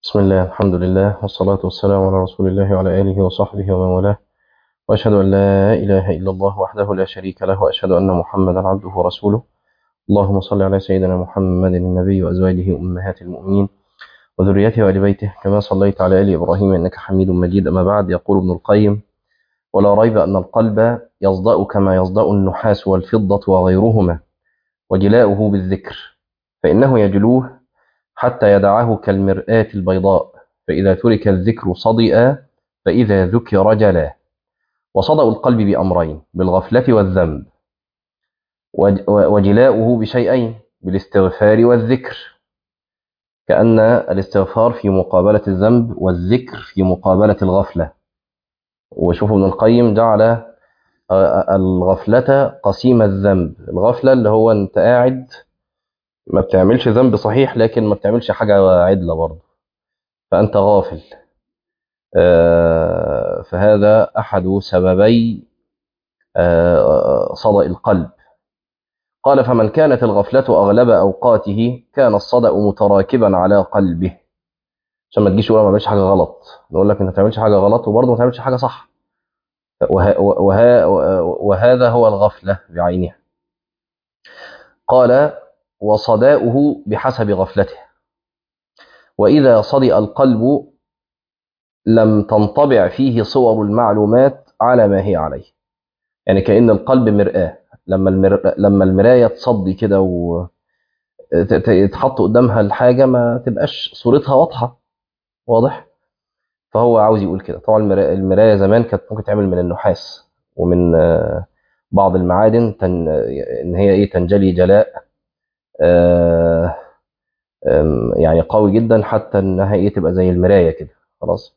بسم الله الحمد لله والصلاة والسلام على رسول الله وعلى آله وصحبه ومن والاه وأشهد أن لا إله إلا الله وحده لا شريك له وأشهد أن محمدا عبده ورسوله اللهم صل على سيدنا محمد النبي وأزواجه أمهات المؤمنين وذريته وآل بيته كما صليت على آل إبراهيم إنك حميد مجيد أما بعد يقول ابن القيم ولا ريب أن القلب يصدأ كما يصدأ النحاس والفضة وغيرهما وجلاؤه بالذكر فإنه يجلوه حتى يدعه كالمرآة البيضاء فإذا ترك الذكر صدئ فإذا ذكر جلا وصدأ القلب بأمرين بالغفلة والذنب وجلاؤه بشيئين بالاستغفار والذكر كأن الاستغفار في مقابلة الذنب والذكر في مقابلة الغفلة وشوفوا ابن القيم جعل الغفلة قسيم الذنب الغفلة اللي هو انت قاعد ما بتعملش ذنب صحيح لكن ما بتعملش حاجة عدلة برضه فأنت غافل فهذا أحد سببي صدأ القلب قال فمن كانت الغفلة أغلب أوقاته كان الصدأ متراكبا على قلبه عشان ما تجيش تقول ما بعملش حاجة غلط نقول لك أنت ما تعملش حاجة غلط وبرضه ما تعملش حاجة صح وه... وه... وهذا هو الغفلة بعينها قال وصداؤه بحسب غفلته وإذا صدئ القلب لم تنطبع فيه صور المعلومات على ما هي عليه يعني كأن القلب مرآة لما المر... لما المراية تصدي كده وتتحط قدامها الحاجة ما تبقاش صورتها واضحة واضح فهو عاوز يقول كده طبعا المراية زمان كانت ممكن تعمل من النحاس ومن بعض المعادن تن... ان هي ايه تنجلي جلاء يعني قوي جدا حتى انها ايه تبقى زي المرايه كده خلاص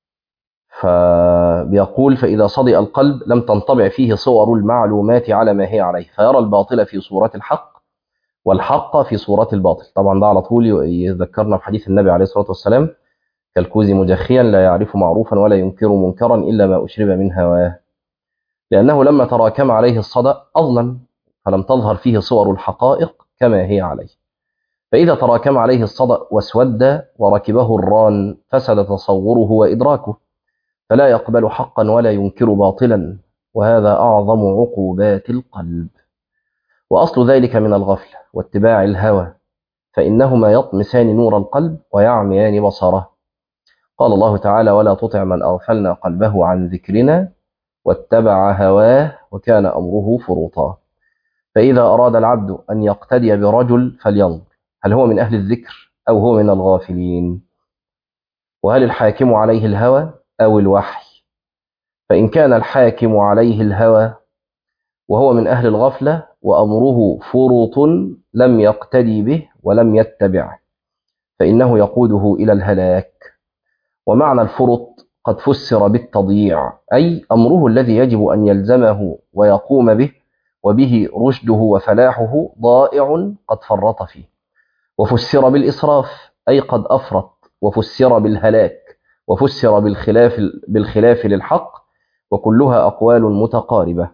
فبيقول فاذا صدئ القلب لم تنطبع فيه صور المعلومات على ما هي عليه فيرى الباطل في صورة الحق والحق في صورة الباطل طبعا ده على طول يذكرنا في حديث النبي عليه الصلاه والسلام كالكوز مجخيا لا يعرف معروفا ولا ينكر منكرا الا ما اشرب من هواه لانه لما تراكم عليه الصدأ اظلم فلم تظهر فيه صور الحقائق كما هي عليه فإذا تراكم عليه الصدأ واسود وركبه الران فسد تصوره وإدراكه فلا يقبل حقا ولا ينكر باطلا وهذا أعظم عقوبات القلب وأصل ذلك من الغفلة واتباع الهوى فإنهما يطمسان نور القلب ويعميان بصره قال الله تعالى ولا تطع من أغفلنا قلبه عن ذكرنا واتبع هواه وكان أمره فرطا فإذا أراد العبد أن يقتدي برجل فلينظر هل هو من أهل الذكر أو هو من الغافلين وهل الحاكم عليه الهوى أو الوحي فإن كان الحاكم عليه الهوى وهو من أهل الغفلة وأمره فرط لم يقتدي به ولم يتبعه فإنه يقوده إلى الهلاك ومعنى الفرط قد فسر بالتضييع أي أمره الذي يجب أن يلزمه ويقوم به وبه رشده وفلاحه ضائع قد فرط فيه وفسر بالإسراف أي قد أفرط وفسر بالهلاك وفسر بالخلاف, بالخلاف للحق وكلها أقوال متقاربة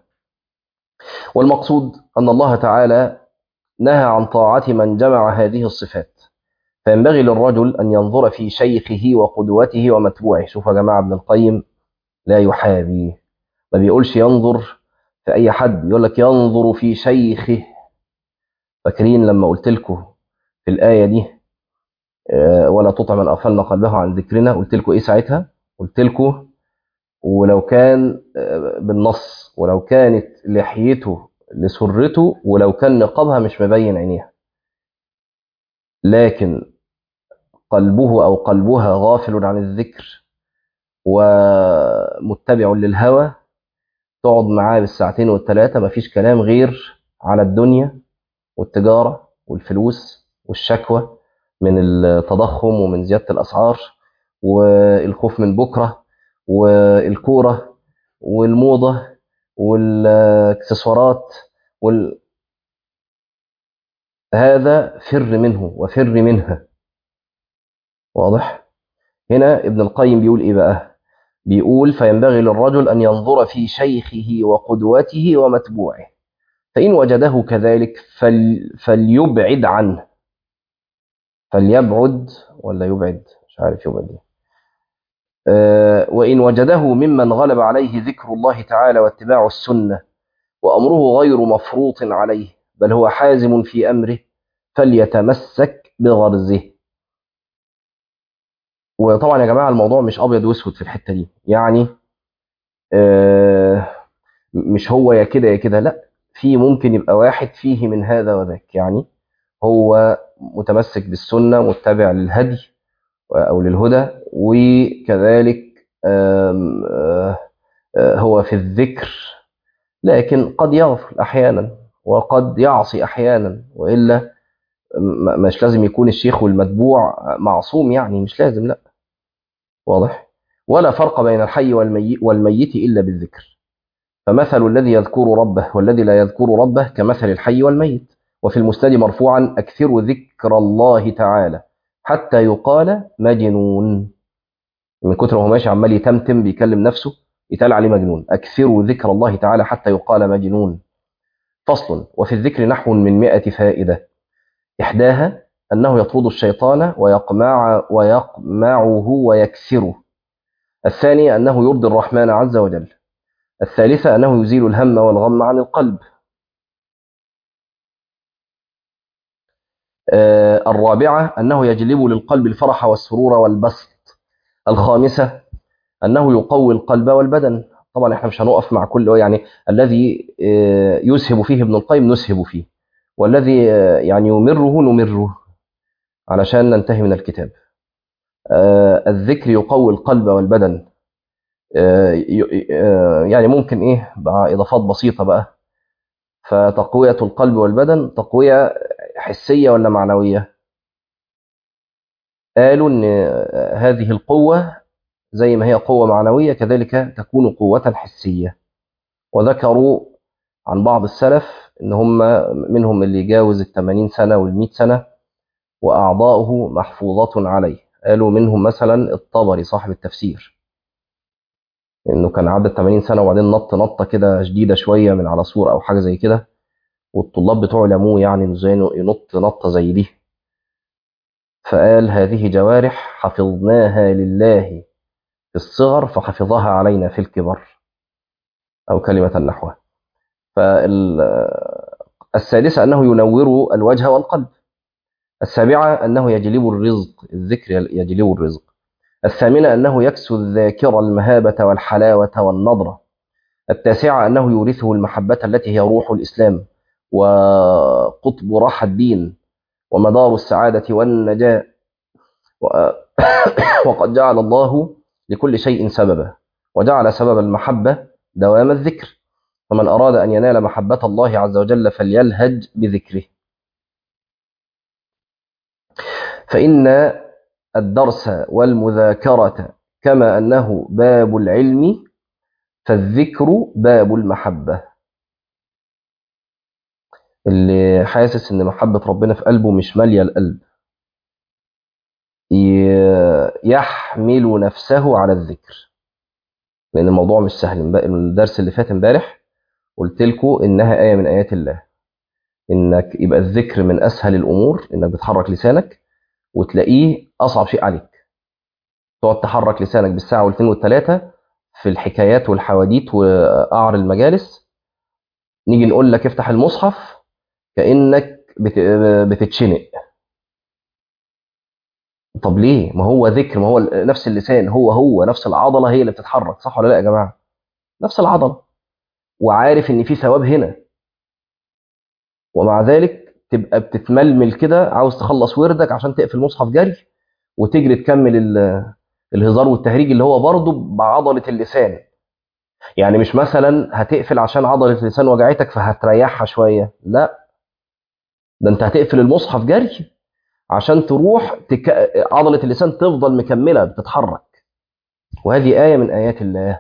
والمقصود أن الله تعالى نهى عن طاعة من جمع هذه الصفات فينبغي للرجل أن ينظر في شيخه وقدوته ومتبوعه شوف يا جماعة ابن القيم لا يحابي ما بيقولش ينظر في أي حد يقول لك ينظر في شيخه فاكرين لما قلت لكم في الآية دي ولا تطع من أغفلنا قلبه عن ذكرنا قلت لكم إيه ساعتها قلت لكم ولو كان بالنص ولو كانت لحيته لسرته ولو كان نقابها مش مبين عينيها لكن قلبه أو قلبها غافل عن الذكر ومتبع للهوى تقعد معاه بالساعتين والثلاثة مفيش كلام غير على الدنيا والتجارة والفلوس والشكوى من التضخم ومن زيادة الأسعار والخوف من بكرة والكورة والموضة والاكسسوارات وال... هذا فر منه وفر منها واضح هنا ابن القيم بيقول ايه بقى بيقول فينبغي للرجل أن ينظر في شيخه وقدوته ومتبوعه فإن وجده كذلك فل فليبعد عنه فليبعد ولا يبعد مش عارف يوم ايه آه، وإن وجده ممن غلب عليه ذكر الله تعالى واتباع السنة وأمره غير مفروط عليه بل هو حازم في أمره فليتمسك بغرزه وطبعا يا جماعة الموضوع مش أبيض وأسود في الحتة دي يعني آه، مش هو يا كده يا كده لا في ممكن يبقى واحد فيه من هذا وذاك يعني هو متمسك بالسنة متبع للهدي أو للهدى وكذلك آم، آه، آه، هو في الذكر لكن قد يغفل أحيانا وقد يعصي أحيانا وإلا م- مش لازم يكون الشيخ والمتبوع معصوم يعني مش لازم لا واضح ولا فرق بين الحي والميت, والميت إلا بالذكر فمثل الذي يذكر ربه والذي لا يذكر ربه كمثل الحي والميت وفي المسند مرفوعا أكثروا ذكر الله تعالى حتى يقال مجنون من كتر ما هو ماشي عمال يتمتم بيكلم نفسه يتقال عليه مجنون أكثروا ذكر الله تعالى حتى يقال مجنون فصل وفي الذكر نحو من مئة فائدة إحداها أنه يطرد الشيطان ويقمع ويقمعه ويكسره الثاني أنه يرضي الرحمن عز وجل الثالثة أنه يزيل الهم والغم عن القلب آه، الرابعة أنه يجلب للقلب الفرح والسرور والبسط الخامسة أنه يقوي القلب والبدن طبعا احنا مش هنقف مع كل يعني الذي آه، يسهب فيه ابن القيم نسهب فيه والذي آه، يعني يمره نمره علشان ننتهي من الكتاب آه، الذكر يقوي القلب والبدن آه، ي- آه، يعني ممكن ايه مع اضافات بسيطه بقى فتقويه القلب والبدن تقويه حسيه ولا معنويه قالوا ان آه، هذه القوه زي ما هي قوه معنويه كذلك تكون قوه حسيه وذكروا عن بعض السلف ان هم منهم اللي يجاوز ال 80 سنه وال 100 سنه واعضاؤه محفوظه عليه قالوا منهم مثلا الطبري صاحب التفسير انه كان عدى 80 سنه وبعدين نط نطه كده شديده شويه من على سور او حاجه زي كده والطلاب بتوعه لموه يعني إنه ازاي ينط نطه زي دي فقال هذه جوارح حفظناها لله في الصغر فحفظها علينا في الكبر او كلمه نحوها فالسادسه انه ينور الوجه والقلب السابعه انه يجلب الرزق الذكر يجلب الرزق الثامنه انه يكسو الذاكر المهابه والحلاوه والنضره التاسعه انه يورثه المحبه التي هي روح الاسلام وقطب راحة الدين ومدار السعادة والنجاة و- وقد جعل الله لكل شيء سببا وجعل سبب المحبة دوام الذكر فمن أراد أن ينال محبة الله عز وجل فليلهج بذكره فإن الدرس والمذاكرة كما أنه باب العلم فالذكر باب المحبة اللي حاسس ان محبة ربنا في قلبه مش مالية القلب ي- يحمل نفسه على الذكر لان الموضوع مش سهل امب- الدرس اللي فات امبارح قلت لكم انها آية من آيات الله انك يبقى الذكر من اسهل الامور انك بتحرك لسانك وتلاقيه اصعب شيء عليك تقعد تحرك لسانك بالساعة والاثنين والثلاثة في الحكايات والحواديت وقعر المجالس نيجي نقول لك افتح المصحف كأنك بت- بتتشنق طب ليه ما هو ذكر ما هو نفس اللسان هو هو نفس العضلة هي اللي بتتحرك صح ولا لا يا جماعة نفس العضلة وعارف ان في ثواب هنا ومع ذلك تبقى بتتململ كده عاوز تخلص وردك عشان تقفل المصحف جري وتجري تكمل ال- الهزار والتهريج اللي هو برضه بعضلة اللسان يعني مش مثلا هتقفل عشان عضلة اللسان وجعتك فهتريحها شوية لا ده انت هتقفل المصحف جري عشان تروح تك... عضلة اللسان تفضل مكملة بتتحرك وهذه آية من آيات الله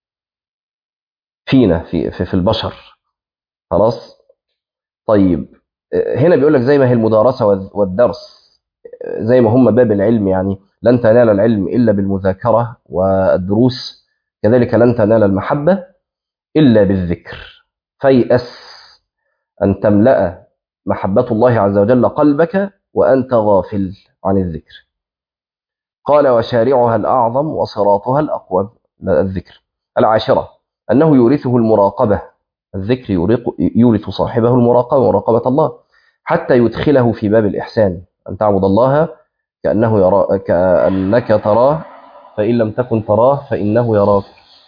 فينا في في, في البشر خلاص طيب هنا بيقول لك زي ما هي المدارسة والد- والدرس زي ما هم باب العلم يعني لن تنال العلم إلا بالمذاكرة والدروس كذلك لن تنال المحبة إلا بالذكر فيأس أن تملأ محبة الله عز وجل قلبك وأنت غافل عن الذكر قال وشارعها الأعظم وصراطها الأقوم الذكر العاشرة أنه يورثه المراقبة الذكر يورث صاحبه المراقبة مراقبة الله حتى يدخله في باب الإحسان أن تعبد الله كأنه يرى كأنك تراه فإن لم تكن تراه فإنه يراك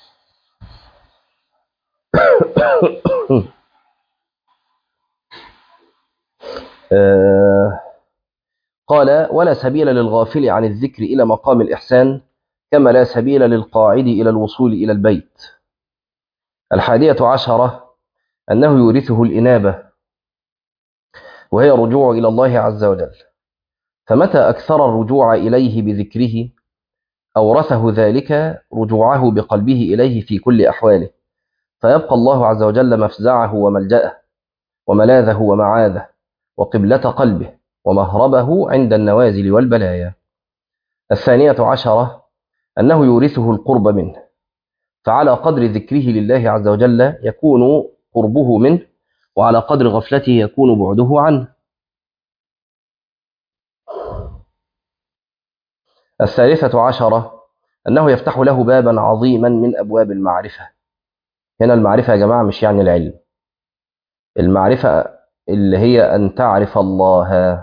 آه قال ولا سبيل للغافل عن الذكر إلى مقام الإحسان كما لا سبيل للقاعد إلى الوصول إلى البيت الحادية عشرة أنه يورثه الإنابة وهي الرجوع إلى الله عز وجل فمتى أكثر الرجوع إليه بذكره أورثه ذلك رجوعه بقلبه إليه في كل أحواله فيبقى الله عز وجل مفزعه وملجأه وملاذه ومعاذه وقبلة قلبه ومهربه عند النوازل والبلايا الثانية عشرة أنه يورثه القرب منه فعلى قدر ذكره لله عز وجل يكون قربه منه وعلى قدر غفلته يكون بعده عنه الثالثة عشرة أنه يفتح له بابا عظيما من أبواب المعرفة هنا المعرفة يا جماعة مش يعني العلم المعرفة اللي هي أن تعرف الله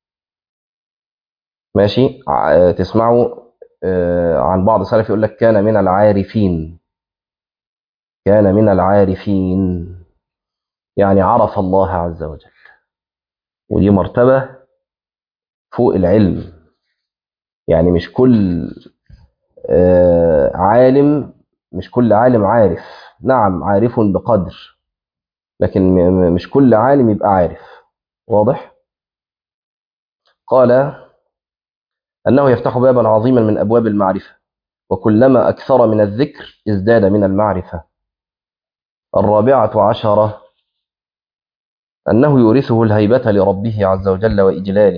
ماشي تسمعوا عن بعض السلف يقول لك كان من العارفين كان من العارفين يعني عرف الله عز وجل ودي مرتبة فوق العلم يعني مش كل عالم مش كل عالم عارف نعم عارف بقدر لكن مش كل عالم يبقى عارف واضح قال أنه يفتح بابا عظيما من أبواب المعرفة وكلما أكثر من الذكر ازداد من المعرفة الرابعة عشرة أنه يورثه الهيبة لربه عز وجل وإجلاله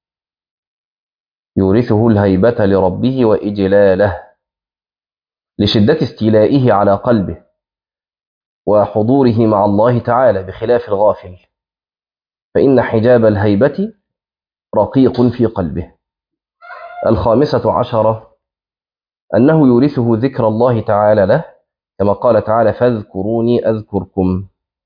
يورثه الهيبة لربه وإجلاله لشدة استيلائه على قلبه وحضوره مع الله تعالى بخلاف الغافل فإن حجاب الهيبة رقيق في قلبه الخامسة عشرة أنه يورثه ذكر الله تعالى له كما قال تعالى فاذكروني أذكركم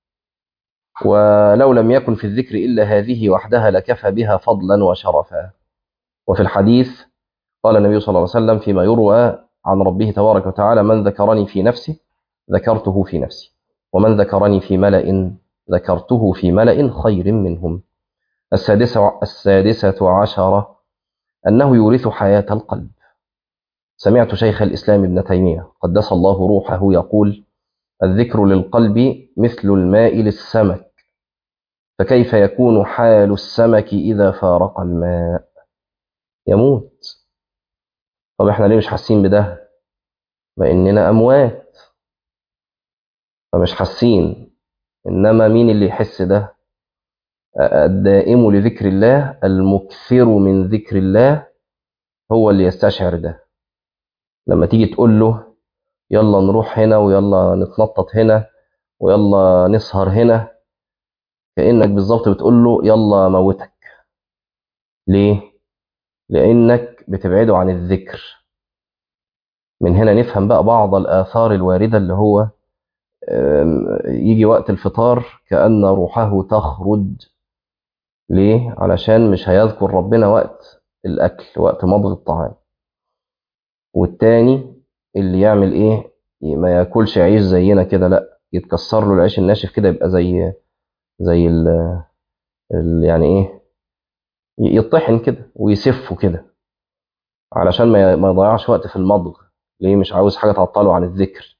ولو لم يكن في الذكر إلا هذه وحدها لكفى بها فضلا وشرفا وفي الحديث قال النبي صلى الله عليه وسلم فيما يروى عن ربه تبارك وتعالى من ذكرني في نفسه ذكرته في نفسي ومن ذكرني في ملأ ذكرته في ملأ خير منهم السادسة, السادسة عشرة أنه يورث حياة القلب سمعت شيخ الإسلام ابن تيمية قدس الله روحه يقول الذكر للقلب مثل الماء للسمك فكيف يكون حال السمك إذا فارق الماء يموت طب احنا ليه مش حاسين بده لأننا أموات فمش حاسين إنما مين اللي يحس ده الدائم لذكر الله المكثر من ذكر الله هو اللي يستشعر ده لما تيجي تقول له يلا نروح هنا ويلا نتنطط هنا ويلا نسهر هنا كأنك بالظبط بتقول له يلا موتك ليه؟ لأنك بتبعده عن الذكر من هنا نفهم بقى بعض الآثار الواردة اللي هو يجي وقت الفطار كأن روحه تخرج ليه؟ علشان مش هيذكر ربنا وقت الأكل وقت مضغ الطعام والتاني اللي يعمل إيه؟ ما ياكلش عيش زينا كده لا يتكسر له العيش الناشف كده يبقى زي زي ال ال يعني إيه؟ يطحن كده ويسفه كده علشان ما يضيعش وقت في المضغ ليه مش عاوز حاجة تعطله عن الذكر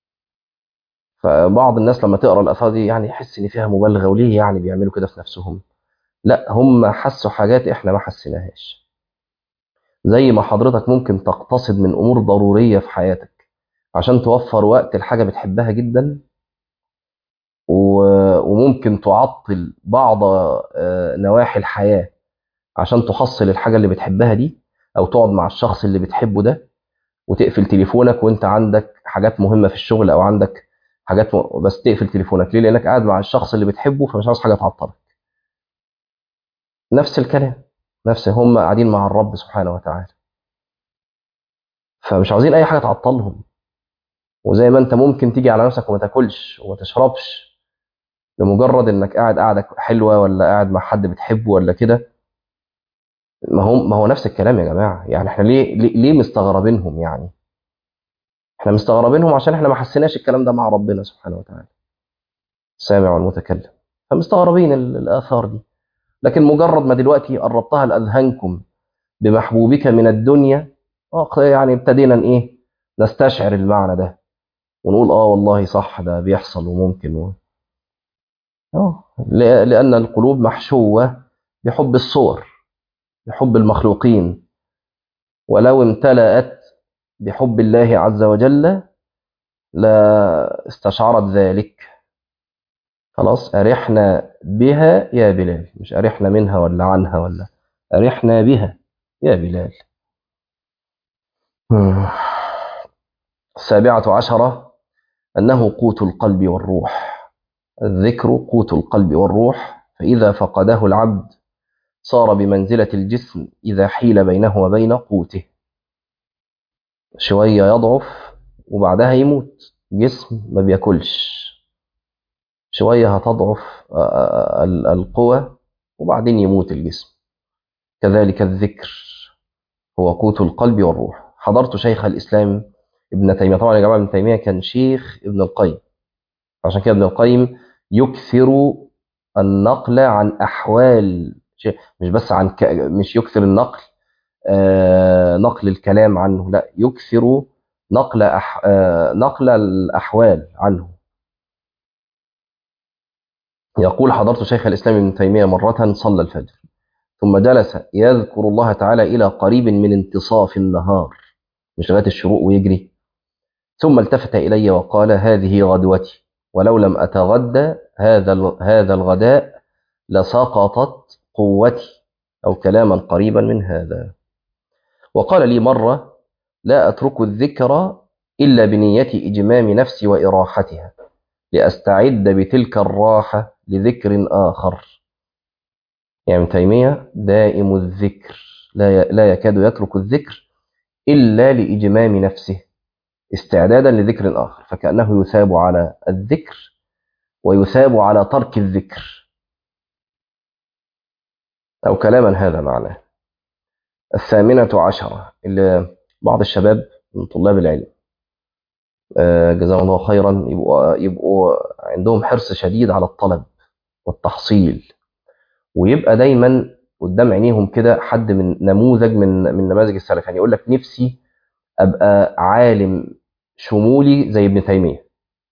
فبعض الناس لما تقرا الاثار دي يعني يحس ان فيها مبالغه وليه يعني بيعملوا كده في نفسهم لا هم حسوا حاجات احنا ما حسيناهاش زي ما حضرتك ممكن تقتصد من امور ضروريه في حياتك عشان توفر وقت الحاجه بتحبها جدا وممكن تعطل بعض نواحي الحياه عشان تحصل الحاجه اللي بتحبها دي او تقعد مع الشخص اللي بتحبه ده وتقفل تليفونك وانت عندك حاجات مهمه في الشغل او عندك حاجات م... بس تقفل تليفونك ليه لانك قاعد مع الشخص اللي بتحبه فمش عاوز حاجه تعطلك نفس الكلام نفس هم قاعدين مع الرب سبحانه وتعالى فمش عاوزين اي حاجه تعطلهم وزي ما انت ممكن تيجي على نفسك وما تاكلش وما تشربش لمجرد انك قاعد قاعده حلوه ولا قاعد مع حد بتحبه ولا كده ما هو ما هو نفس الكلام يا جماعه يعني احنا ليه ليه, ليه مستغربينهم يعني احنا مستغربينهم عشان احنا ما حسيناش الكلام ده مع ربنا سبحانه وتعالى السامع والمتكلم فمستغربين ال- الاثار دي لكن مجرد ما دلوقتي قربتها لاذهانكم بمحبوبك من الدنيا اه يعني ابتدينا ايه نستشعر المعنى ده ونقول اه والله صح ده بيحصل وممكن و... اه ل- لان القلوب محشوه بحب الصور بحب المخلوقين ولو امتلأت بحب الله عز وجل لا استشعرت ذلك خلاص أرحنا بها يا بلال مش أرحنا منها ولا عنها ولا أرحنا بها يا بلال مم. السابعة عشرة أنه قوت القلب والروح الذكر قوت القلب والروح فإذا فقده العبد صار بمنزلة الجسم إذا حيل بينه وبين قوته شوية يضعف وبعدها يموت جسم ما بياكلش شوية هتضعف آه، ال- القوى وبعدين يموت الجسم كذلك الذكر هو قوت القلب والروح حضرت شيخ الإسلام ابن تيمية طبعا يا جماعة ابن تيمية كان شيخ ابن القيم عشان كده ابن القيم يكثر النقل عن أحوال شيء- مش بس عن ك... مش يكثر النقل آه... نقل الكلام عنه لا يكثر نقل أح... آه... نقل الأحوال عنه يقول حضرت شيخ الإسلام ابن تيمية مرة صلى الفجر ثم جلس يذكر الله تعالى إلى قريب من انتصاف النهار مش لغاية الشروق ويجري ثم التفت إلي وقال هذه غدوتي ولو لم أتغدى هذا ال- هذا الغداء لسقطت قوتي أو كلاما قريبا من هذا وقال لي مرة لا أترك الذكر إلا بنية إجمام نفسي وإراحتها لأستعد بتلك الراحة لذكر آخر يعني ابن تيمية دائم الذكر لا ي- لا يكاد يترك الذكر إلا لإجمام نفسه استعدادا لذكر آخر فكأنه يثاب على الذكر ويثاب على ترك الذكر أو كلاما هذا معناه الثامنة عشرة اللي بعض الشباب من طلاب العلم آه، جزاهم الله خيرا يبقوا يبقوا عندهم حرص شديد على الطلب والتحصيل ويبقى دايما قدام عينيهم كده حد من نموذج من من نماذج السلف يعني يقول لك نفسي ابقى عالم شمولي زي ابن تيميه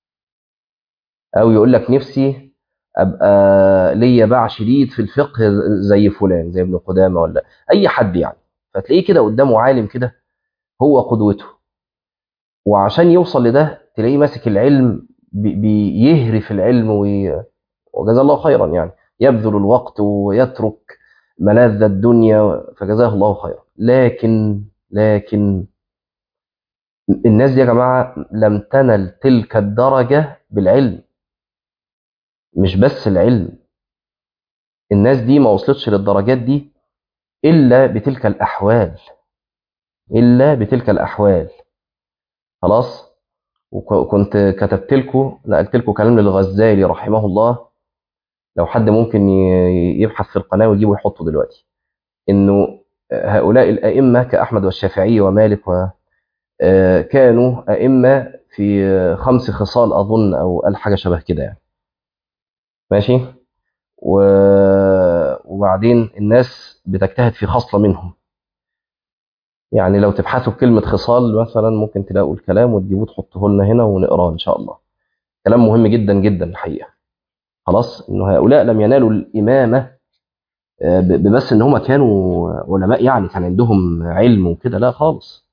او يقول لك نفسي ابقى ليا باع شديد في الفقه زي فلان زي ابن قدامه ولا اي حد يعني فتلاقيه كده قدامه عالم كده هو قدوته وعشان يوصل لده تلاقيه ماسك العلم بي- بيهري في العلم وي- وجزاه الله خيرا يعني يبذل الوقت ويترك ملاذ الدنيا فجزاه الله خيرا لكن لكن الناس دي يا جماعة لم تنل تلك الدرجة بالعلم مش بس العلم الناس دي ما وصلتش للدرجات دي إلا بتلك الأحوال إلا بتلك الأحوال خلاص وكنت كتبت لكم نقلت لكم كلام للغزالي رحمه الله لو حد ممكن ي- يبحث في القناة ويجيبه ويحطه دلوقتي إنه هؤلاء الأئمة كأحمد والشافعي ومالك و آه، كانوا أئمة في آه، خمس خصال أظن أو قال حاجة شبه كده يعني ماشي و... وبعدين الناس بتجتهد في خصلة منهم يعني لو تبحثوا بكلمة خصال مثلا ممكن تلاقوا الكلام وتجيبوه تحطوه لنا هنا ونقراه إن شاء الله كلام مهم جدا جدا الحقيقة خلاص إنه هؤلاء لم ينالوا الإمامة آه، ب- ببس إن هم كانوا علماء يعني كان عندهم علم وكده لا خالص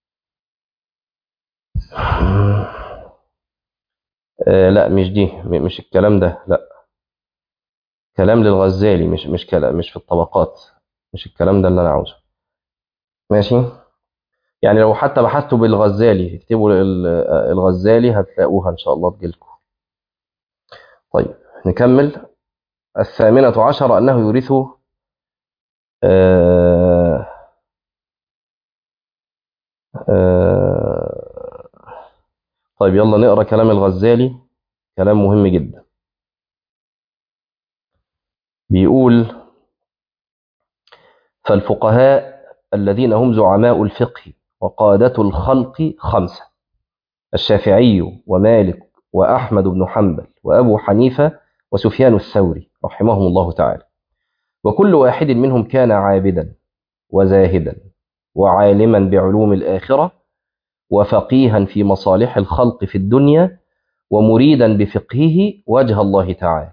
آه، لا مش دي م- مش الكلام ده لا كلام للغزالي مش مش كلام مش في الطبقات مش الكلام ده اللي انا عاوزه ماشي يعني لو حتى بحثتوا بالغزالي اكتبوا ال- الغزالي هتلاقوها ان شاء الله تجيلكم طيب نكمل الثامنة عشر أنه يورث آه، آه، طيب يلا نقرا كلام الغزالي كلام مهم جدا بيقول فالفقهاء الذين هم زعماء الفقه وقادة الخلق خمسة الشافعي ومالك وأحمد بن حنبل وأبو حنيفة وسفيان الثوري رحمهم الله تعالى وكل واحد منهم كان عابدا وزاهدا وعالما بعلوم الآخرة وفقيها في مصالح الخلق في الدنيا ومريدا بفقهه وجه الله تعالى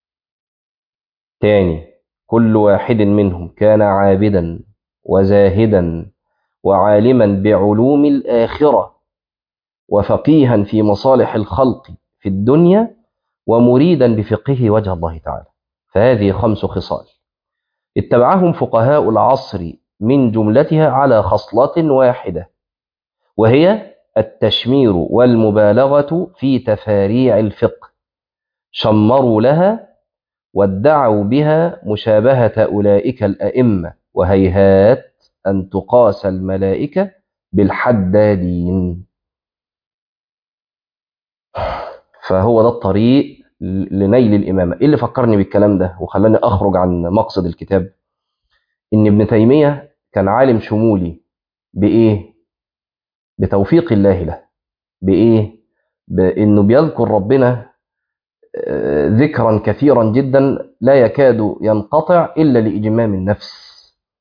تاني كل واحد منهم كان عابدا وزاهدا وعالما بعلوم الآخرة وفقيها في مصالح الخلق في الدنيا ومريدا بفقهه وجه الله تعالى فهذه خمس خصال اتبعهم فقهاء العصر من جملتها على خصلة واحدة وهي التشمير والمبالغة في تفاريع الفقه شمروا لها وادعوا بها مشابهة أولئك الأئمة وهيهات أن تقاس الملائكة بالحدادين فهو ده الطريق لنيل الإمامة إيه اللي فكرني بالكلام ده وخلاني أخرج عن مقصد الكتاب إن ابن تيمية كان عالم شمولي بإيه بتوفيق الله له بإيه بإنه بيذكر ربنا ذكرا كثيرا جدا لا يكاد ينقطع إلا لإجمام النفس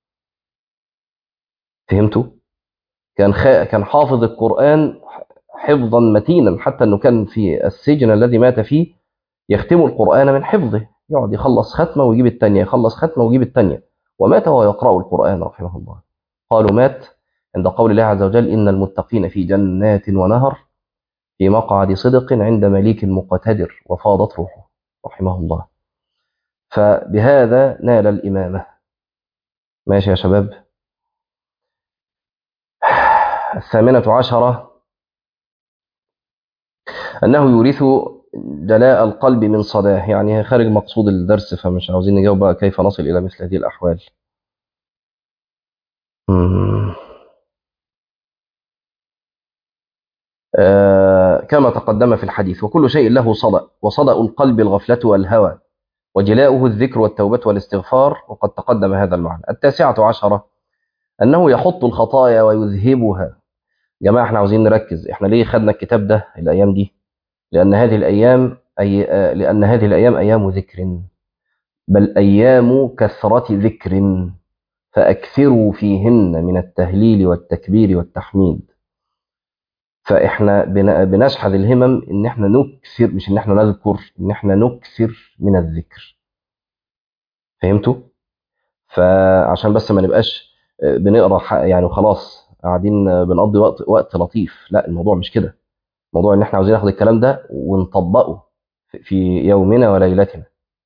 فهمتوا؟ كان خ... كان حافظ القرآن حفظا متينا حتى أنه كان في السجن الذي مات فيه يختم القرآن من حفظه يقعد يخلص ختمة ويجيب الثانية يخلص ختمة ويجيب الثانية ومات وهو يقرأ القرآن رحمه الله قالوا مات عند قول الله عز وجل إن المتقين في جنات ونهر في مقعد صدق عند مليك مقتدر وفاضت روحه رحمه الله فبهذا نال الإمامة ماشي يا شباب الثامنة عشرة أنه يورث جلاء القلب من صداه يعني خارج مقصود الدرس فمش عاوزين نجاوب بقى كيف نصل إلى مثل هذه الأحوال مم. آه كما تقدم في الحديث وكل شيء له صدأ وصدأ القلب الغفلة والهوى وجلاؤه الذكر والتوبة والاستغفار وقد تقدم هذا المعنى التاسعة عشرة أنه يحط الخطايا ويذهبها جماعة احنا عاوزين نركز احنا ليه خدنا الكتاب ده الأيام دي لأن هذه الأيام أي لأن هذه الأيام أيام ذكر بل أيام كثرة ذكر فأكثروا فيهن من التهليل والتكبير والتحميد فإحنا بنشحذ الهمم إن إحنا نكثر مش إن إحنا نذكر إن إحنا نكثر من الذكر فهمتوا؟ فعشان بس ما نبقاش بنقرا يعني خلاص قاعدين بنقضي وقت وقت لطيف لا الموضوع مش كده الموضوع ان احنا عاوزين ناخد الكلام ده ونطبقه في يومنا وليلتنا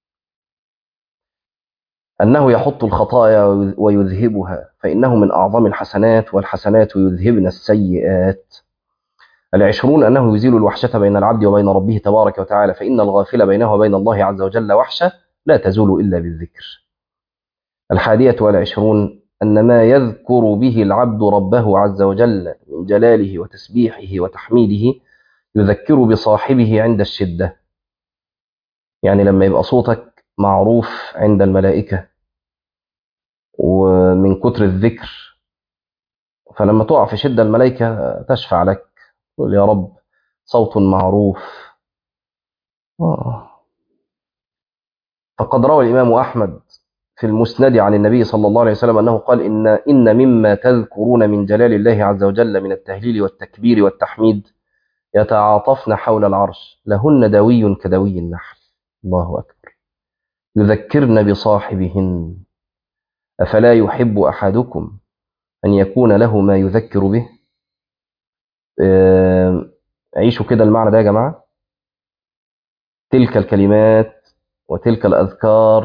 انه يحط الخطايا ويذهبها فانه من اعظم الحسنات والحسنات يذهبن السيئات العشرون انه يزيل الوحشه بين العبد وبين ربه تبارك وتعالى فان الغافل بينه وبين الله عز وجل وحشه لا تزول الا بالذكر الحادية والعشرون أن ما يذكر به العبد ربه عز وجل من جلاله وتسبيحه وتحميده يذكر بصاحبه عند الشدة يعني لما يبقى صوتك معروف عند الملائكة ومن كتر الذكر فلما تقع في شدة الملائكة تشفع لك تقول يا رب صوت معروف فقد روى الإمام أحمد في المسند عن النبي صلى الله عليه وسلم أنه قال إن, إن مما تذكرون من جلال الله عز وجل من التهليل والتكبير والتحميد يتعاطفن حول العرش لهن دوي كدوي النحل الله أكبر يذكرن بصاحبهن أفلا يحب أحدكم أن يكون له ما يذكر به عيشوا كده المعنى ده يا جماعة تلك الكلمات وتلك الأذكار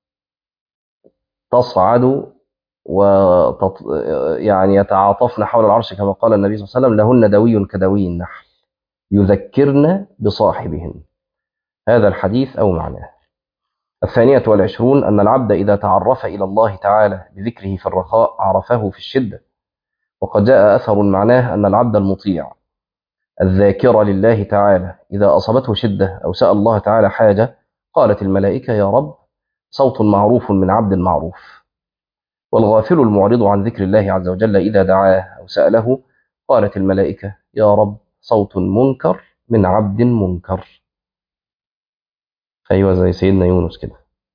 تصعد وتط... يعني يتعاطفن حول العرش كما قال النبي صلى الله عليه وسلم لهن دوي كدوي النحل يذكرن بصاحبهن هذا الحديث أو معناه الثانية والعشرون أن العبد إذا تعرف إلى الله تعالى بذكره في الرخاء عرفه في الشدة وقد جاء أثر معناه أن العبد المطيع الذاكر لله تعالى إذا أصابته شدة أو سأل الله تعالى حاجة قالت الملائكة يا رب صوت معروف من عبد معروف والغافل المعرض عن ذكر الله عز وجل إذا دعاه أو سأله قالت الملائكة يا رب صوت منكر من عبد منكر أيوة زي سيدنا يونس كده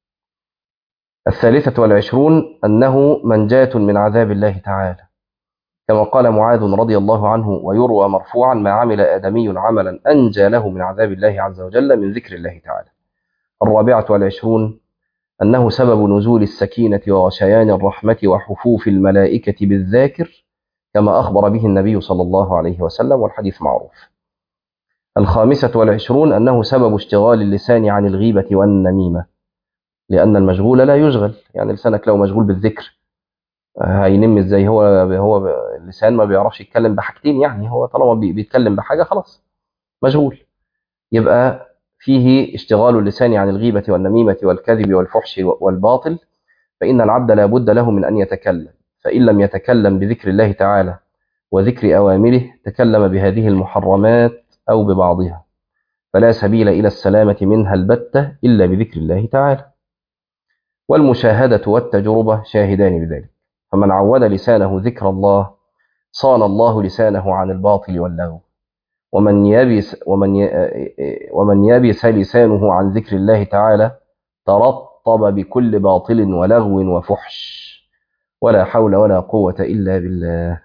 الثالثة والعشرون أنه منجاة من عذاب الله تعالى كما قال معاذ رضي الله عنه ويروى مرفوعا ما عمل آدمي عملا أنجى له من عذاب الله عز وجل من ذكر الله تعالى الرابعة والعشرون أنه سبب نزول السكينة وغشيان الرحمة وحفوف الملائكة بالذاكر كما أخبر به النبي صلى الله عليه وسلم والحديث معروف الخامسة والعشرون أنه سبب اشتغال اللسان عن الغيبة والنميمة لأن المشغول لا يشغل يعني لسانك لو مشغول بالذكر هينم ازاي هو هو اللسان ما بيعرفش يتكلم بحاجتين يعني هو طالما بيتكلم بحاجة خلاص مشغول يبقى فيه اشتغال اللسان عن الغيبة والنميمة والكذب والفحش والباطل فإن العبد لا بد له من أن يتكلم فإن لم يتكلم بذكر الله تعالى وذكر أوامره تكلم بهذه المحرمات أو ببعضها فلا سبيل إلى السلامة منها البتة إلا بذكر الله تعالى والمشاهدة والتجربة شاهدان بذلك فمن عود لسانه ذكر الله صان الله لسانه عن الباطل واللغو ومن يبس ومن ومن يبس لسانه عن ذكر الله تعالى ترطب بكل باطل ولغو وفحش ولا حول ولا قوة إلا بالله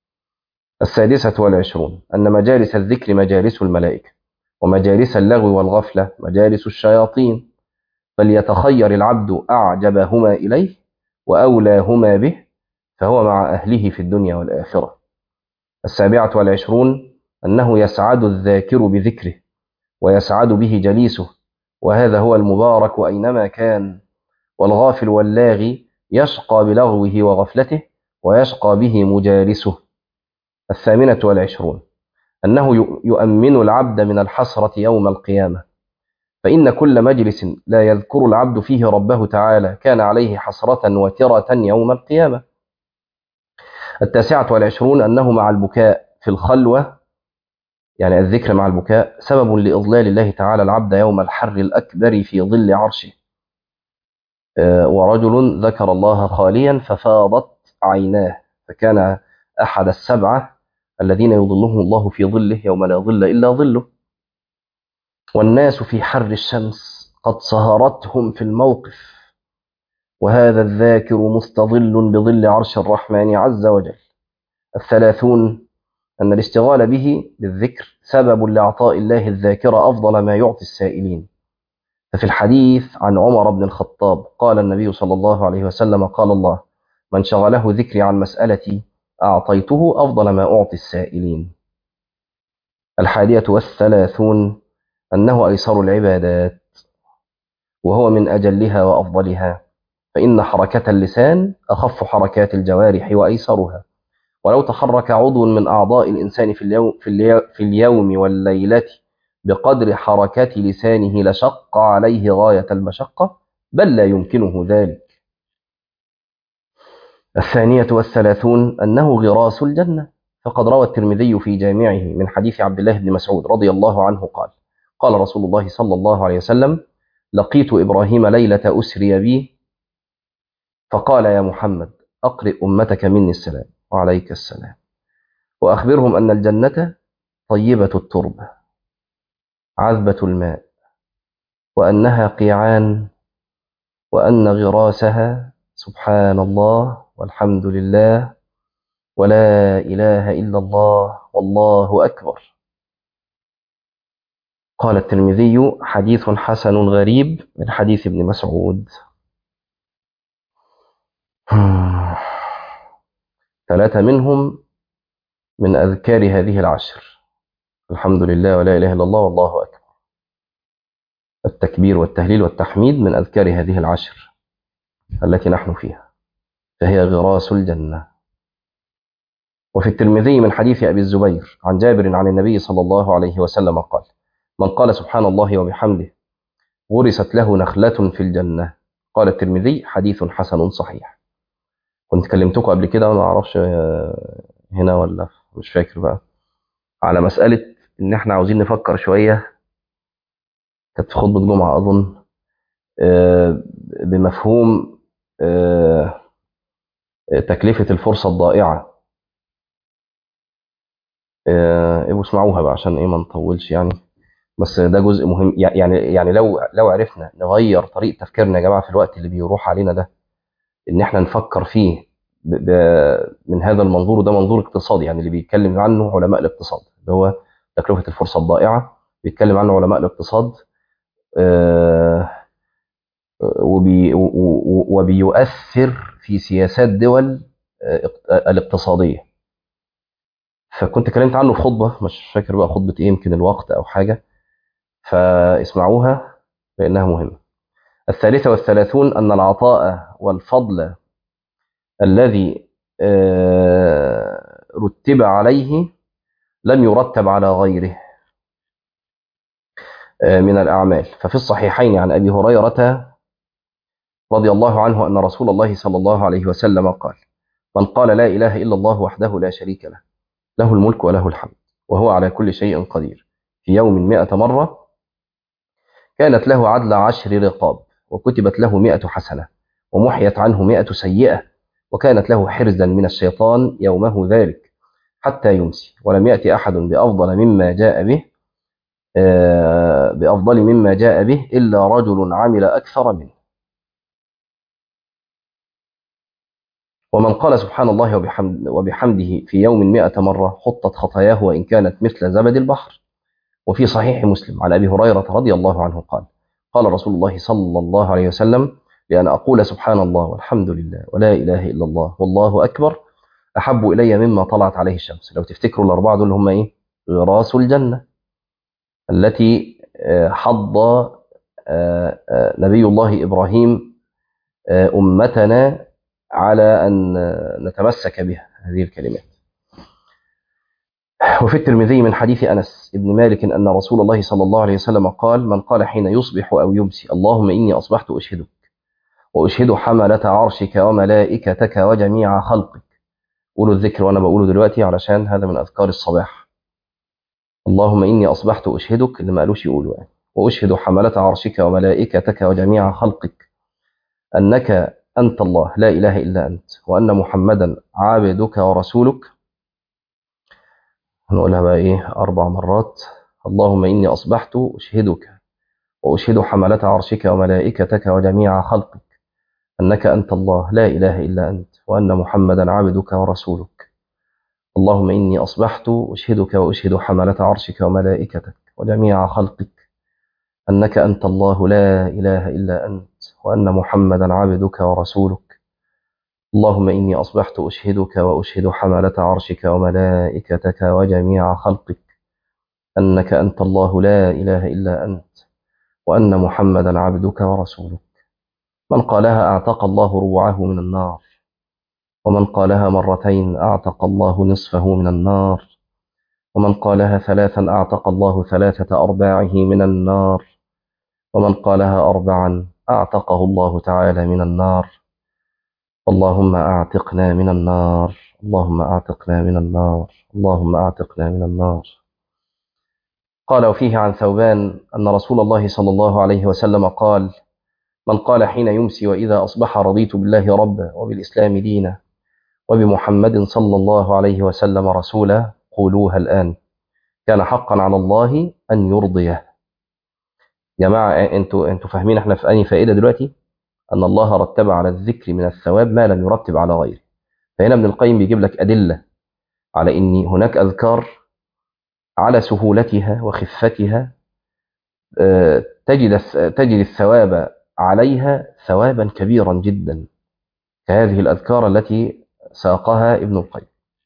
السادسة والعشرون أن مجالس الذكر مجالس الملائكة ومجالس اللغو والغفلة مجالس الشياطين فليتخير العبد أعجبهما إليه وأولاهما به فهو مع أهله في الدنيا والآخرة السابعة والعشرون أنه يسعد الذاكر بذكره ويسعد به جليسه وهذا هو المبارك أينما كان والغافل واللاغي يشقى بلغوه وغفلته ويشقى به مجالسه الثامنة والعشرون أنه يؤمن العبد من الحسرة يوم القيامة فإن كل مجلس لا يذكر العبد فيه ربه تعالى كان عليه حسرة وترة يوم القيامة التاسعة والعشرون أنه مع البكاء في الخلوة يعني الذكر مع البكاء سبب لإضلال الله تعالى العبد يوم الحر الأكبر في ظل عرشه ورجل ذكر الله خاليا ففاضت عيناه فكان أحد السبعة الذين يظلهم الله في ظله يوم لا ظل إلا ظله والناس في حر الشمس قد سهرتهم في الموقف وهذا الذاكر مستظل بظل عرش الرحمن عز وجل الثلاثون أن الاشتغال به بالذكر سبب لإعطاء الله الذاكرة أفضل ما يعطي السائلين ففي الحديث عن عمر بن الخطاب قال النبي صلى الله عليه وسلم قال الله من شغله ذكري عن مسألتي أعطيته أفضل ما أعطي السائلين الحادية والثلاثون أنه أيسر العبادات وهو من أجلها وأفضلها فإن حركة اللسان أخف حركات الجوارح وأيسرها ولو تحرك عضو من أعضاء الإنسان في اليوم, في اليوم, في اليوم والليلة بقدر حركات لسانه لشق عليه غاية المشقة بل لا يمكنه ذلك الثانية والثلاثون أنه غراس الجنة فقد روى الترمذي في جامعه من حديث عبد الله بن مسعود رضي الله عنه قال قال رسول الله صلى الله عليه وسلم لقيت إبراهيم ليلة أسري بي فقال يا محمد أقرئ أمتك مني السلام وعليك السلام وأخبرهم أن الجنة طيبة التربة عذبة الماء وأنها قيعان وأن غراسها سبحان الله والحمد لله ولا إله إلا الله والله أكبر قال الترمذي حديث حسن غريب من حديث ابن مسعود ثلاثة منهم من أذكار هذه العشر الحمد لله ولا إله إلا الله والله أكبر التكبير والتهليل والتحميد من أذكار هذه العشر التي نحن فيها فهي غراس الجنة وفي الترمذي من حديث أبي الزبير عن جابر عن النبي صلى الله عليه وسلم قال من قال سبحان الله وبحمده غرست له نخلة في الجنة قال الترمذي حديث حسن صحيح كنت كلمتكم قبل كده ما اعرفش هنا ولا مش فاكر بقى على مسألة إن إحنا عاوزين نفكر شوية كانت في خطبة جمعة أظن آه، بمفهوم آه، تكلفة الفرصة الضائعة آه، ابقوا اسمعوها بقى عشان ايه ما نطولش يعني بس ده جزء مهم يعني يعني لو لو عرفنا نغير طريقة تفكيرنا يا جماعة في الوقت اللي بيروح علينا ده ان احنا نفكر فيه ب- ب- من هذا المنظور وده منظور اقتصادي يعني اللي بيتكلم عنه علماء الاقتصاد اللي هو تكلفة الفرصة الضائعة بيتكلم عنه علماء الاقتصاد آه، وبي و- و- وبيؤثر في سياسات دول آه، اقت- الاقتصادية فكنت اتكلمت عنه في خطبة مش فاكر بقى خطبة ايه يمكن الوقت او حاجة فاسمعوها لانها مهمة الثالثة والثلاثون ان العطاء والفضل الذي آه، رتب عليه لم يرتب على غيره آه، من الأعمال ففي الصحيحين عن أبي هريرة رضي الله عنه أن رسول الله صلى الله عليه وسلم قال من قال لا إله إلا الله وحده لا شريك له له الملك وله الحمد وهو على كل شيء قدير في يوم مئة مرة كانت له عدل عشر رقاب وكتبت له مئة حسنة ومحيت عنه مئة سيئة وكانت له حرزا من الشيطان يومه ذلك حتى يمسي ولم يأتي أحد بأفضل مما جاء به آه، بأفضل مما جاء به إلا رجل عمل أكثر منه ومن قال سبحان الله وبحمد وبحمده في يوم مئة مرة حطت خطاياه وإن كانت مثل زبد البحر وفي صحيح مسلم عن أبي هريرة رضي الله عنه قال قال رسول الله صلى الله عليه وسلم لأن أقول سبحان الله والحمد لله ولا إله إلا الله والله أكبر أحب إلي مما طلعت عليه الشمس لو تفتكروا الأربعة دول هم إيه غراس الجنة التي آه، حض آه، آه، نبي الله إبراهيم آه، أمتنا على أن آه، نتمسك بها هذه الكلمات وفي الترمذي من حديث أنس بن مالك أن رسول الله صلى الله عليه وسلم قال من قال حين يصبح أو يمسي اللهم إني أصبحت أشهدك وأشهد حملة عرشك وملائكتك وجميع خلقك قولوا الذكر وأنا بقوله دلوقتي علشان هذا من أذكار الصباح اللهم إني أصبحت أشهدك اللي ما قالوش يقولوا يعني وأشهد حملة عرشك وملائكتك وجميع خلقك أنك أنت الله لا إله إلا أنت وأن محمدا عبدك ورسولك هنقولها بقى إيه أربع مرات اللهم إني أصبحت أشهدك وأشهد حملة عرشك وملائكتك وجميع خلقك أنك أنت الله لا إله إلا أنت وأن محمدا عبدك ورسولك اللهم إني أصبحت أشهدك وأشهد حملة عرشك وملائكتك وجميع خلقك أنك أنت الله لا إله إلا أنت وأن محمدا عبدك ورسولك اللهم إني أصبحت أشهدك وأشهد حملة عرشك وملائكتك وجميع خلقك أنك أنت الله لا إله إلا أنت وأن محمدا عبدك ورسولك من قالها أعتق الله روعه من النار ومن قالها مرتين أعتق الله نصفه من النار ومن قالها ثلاثا أعتق الله ثلاثة أرباعه من النار ومن قالها أربعا أعتقه الله تعالى من النار اللهم أعتقنا من النار اللهم أعتقنا من النار اللهم أعتقنا من النار قال وفيه عن ثوبان أن رسول الله صلى الله عليه وسلم قال من قال حين يمسي وإذا أصبح رضيت بالله ربا وبالإسلام دينا وبمحمد صلى الله عليه وسلم رسولا قولوها الآن كان حقا على الله أن يرضيه جماعة انتوا انتوا فاهمين احنا في أي فائدة دلوقتي أن الله رتب على الذكر من الثواب ما لم يرتب على غيره فهنا ابن القيم بيجيب لك أدلة على أن هناك أذكار على سهولتها وخفتها آه، تجد تجد الثواب عليها ثوابا كبيرا جدا كهذه الأذكار التي ساقها ابن القيم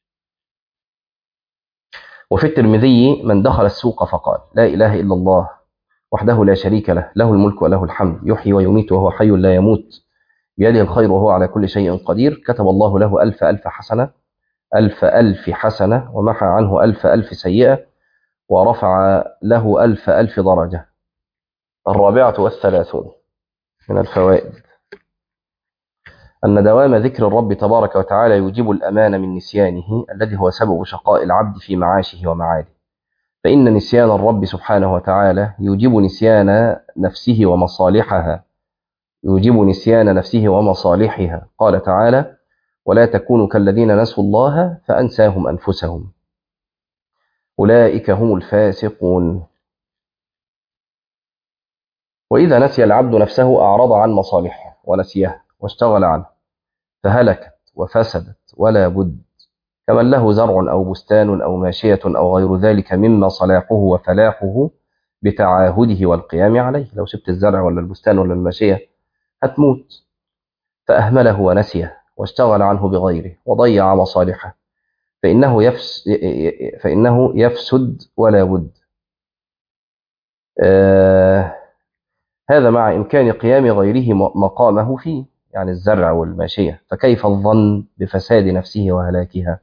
وفي الترمذي من دخل السوق فقال لا إله إلا الله وحده لا شريك له له الملك وله الحمد يحيي ويميت وهو حي لا يموت بيده الخير وهو على كل شيء قدير كتب الله له ألف ألف حسنة ألف ألف حسنة ومحى عنه ألف ألف سيئة ورفع له ألف ألف درجة الرابعة والثلاثون من الفوائد أن دوام ذكر الرب تبارك وتعالى يوجب الأمان من نسيانه الذي هو سبب شقاء العبد في معاشه ومعاده فإن نسيان الرب سبحانه وتعالى يوجب نسيان نفسه ومصالحها يوجب نسيان نفسه ومصالحها قال تعالى ولا تكونوا كالذين نسوا الله فأنساهم أنفسهم أولئك هم الفاسقون وإذا نسي العبد نفسه أعرض عن مصالحه ونسيها واشتغل عنه فهلكت وفسدت ولا بد كمن له زرع أو بستان أو ماشية أو غير ذلك مما صلاحه وفلاحه بتعاهده والقيام عليه لو سبت الزرع ولا البستان ولا الماشية هتموت فأهمله ونسيه واشتغل عنه بغيره وضيع مصالحه فإنه, يفس فإنه يفسد ولا بد آه هذا مع إمكان قيام غيره مقامه فيه يعني الزرع والماشية فكيف الظن بفساد نفسه وهلاكها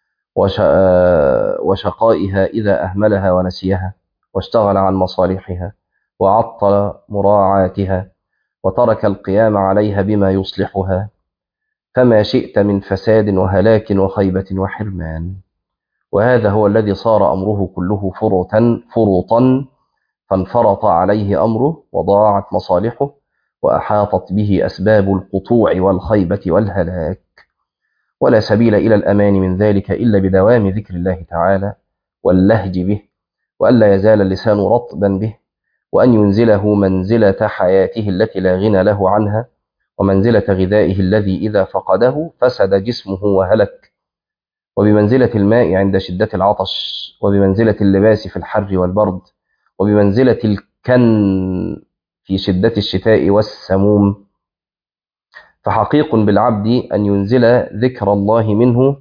وشقائها إذا أهملها ونسيها واشتغل عن مصالحها وعطل مراعاتها وترك القيام عليها بما يصلحها فما شئت من فساد وهلاك وخيبة وحرمان وهذا هو الذي صار أمره كله فرطا فرطا فانفرط عليه أمره وضاعت مصالحه وأحاطت به أسباب القطوع والخيبة والهلاك ولا سبيل إلى الأمان من ذلك إلا بدوام ذكر الله تعالى واللهج به وألا يزال اللسان رطبا به وأن ينزله منزلة حياته التي لا غنى له عنها ومنزلة غذائه الذي إذا فقده فسد جسمه وهلك وبمنزلة الماء عند شدة العطش وبمنزلة اللباس في الحر والبرد وبمنزلة الكن في شدة الشتاء والسموم فحقيق بالعبد أن ينزل ذكر الله منه